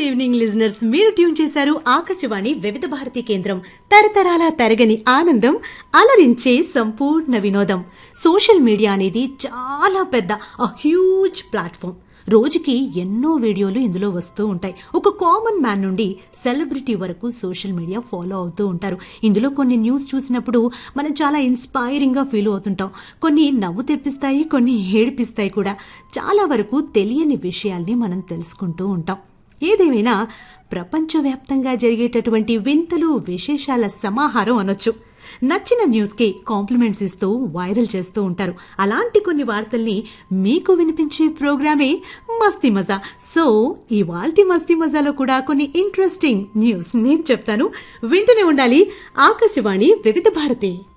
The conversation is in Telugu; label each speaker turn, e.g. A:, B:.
A: ఈవినింగ్ లిజనర్స్ మీరు ట్యూన్ చేశారు ఆకాశవాణి వివిధ భారతి కేంద్రం తరతరాల తరగని ఆనందం అలరించే సంపూర్ణ వినోదం సోషల్ మీడియా అనేది చాలా పెద్ద హ్యూజ్ ప్లాట్ఫామ్ రోజుకి ఎన్నో వీడియోలు ఇందులో వస్తూ ఉంటాయి ఒక కామన్ మ్యాన్ నుండి సెలబ్రిటీ వరకు సోషల్ మీడియా ఫాలో అవుతూ ఉంటారు ఇందులో కొన్ని న్యూస్ చూసినప్పుడు మనం చాలా ఇన్స్పైరింగ్ గా ఫీల్ అవుతుంటాం కొన్ని నవ్వు తెప్పిస్తాయి కొన్ని ఏడిపిస్తాయి కూడా చాలా వరకు తెలియని విషయాల్ని మనం తెలుసుకుంటూ ఉంటాం ఏదేమైనా ప్రపంచవ్యాప్తంగా జరిగేటటువంటి వింతలు విశేషాల సమాహారం అనొచ్చు నచ్చిన న్యూస్ కి కాంప్లిమెంట్స్ ఇస్తూ వైరల్ చేస్తూ ఉంటారు అలాంటి కొన్ని వార్తల్ని మీకు వినిపించే ప్రోగ్రామే మస్తీ మజా సో ఇవాల్టి మస్తీ మజాలో కూడా కొన్ని ఇంట్రెస్టింగ్ న్యూస్ నేను చెప్తాను వింటూనే ఉండాలి ఆకాశవాణి వివిధ భారతి